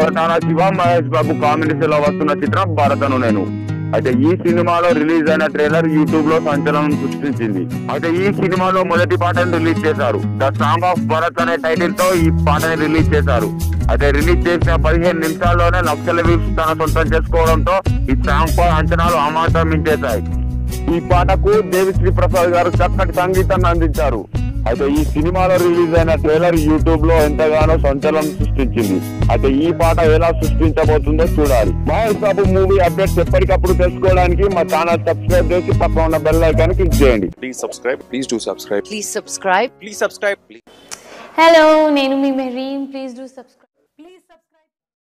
Koratala Siva Mahesh Babu combination లో వస్తున్న చిత్రం భరతను నేను అయితే ఈ సినిమాలో రిలీజ్ అయిన ట్రైలర్ యూట్యూబ్ లో సంచలనం సృష్టించింది అయితే ఈ సినిమాలో మొదటి పాటను రిలీజ్ చేశారు ద సాంగ్ ఆఫ్ భరత్ అనే టైటిల్ తో ఈ పాటని రిలీజ్ చేశారు అయితే రిలీజ్ చేసిన పదిహేను నిమిషాల్లోనే లక్షల వ్యూస్ తన సొంతం చేసుకోవడంతో ఈ సాంగ్ పై అంచనాలు అమాంతం మించేశాయి ఈ పాటకు దేవిశ్రీ ప్రసాద్ గారు చక్కటి సంగీతాన్ని అందించారు అయితే ఈ సినిమాలో రిలీజ్ అయిన ట్రైలర్ యూట్యూబ్ లో ఎంతగానో సంచలనం సృష్టించింది అయితే ఈ పాట ఎలా సృష్టించబోతుందో చూడాలి మహేష్ బాబు మూవీ అప్డేట్స్ ఎప్పటికప్పుడు తెలుసుకోవడానికి మా ఛానల్ సబ్స్క్రైబ్ చేసి పక్కన ఉన్న బెల్ ఐకాన్ క్లిక్ చేయండి Please subscribe. Please do subscribe. Please subscribe. Please subscribe. Please. Hello నేను మీ మెరీన్ ప్లీజ్ డూ సబ్స్క్రైబ్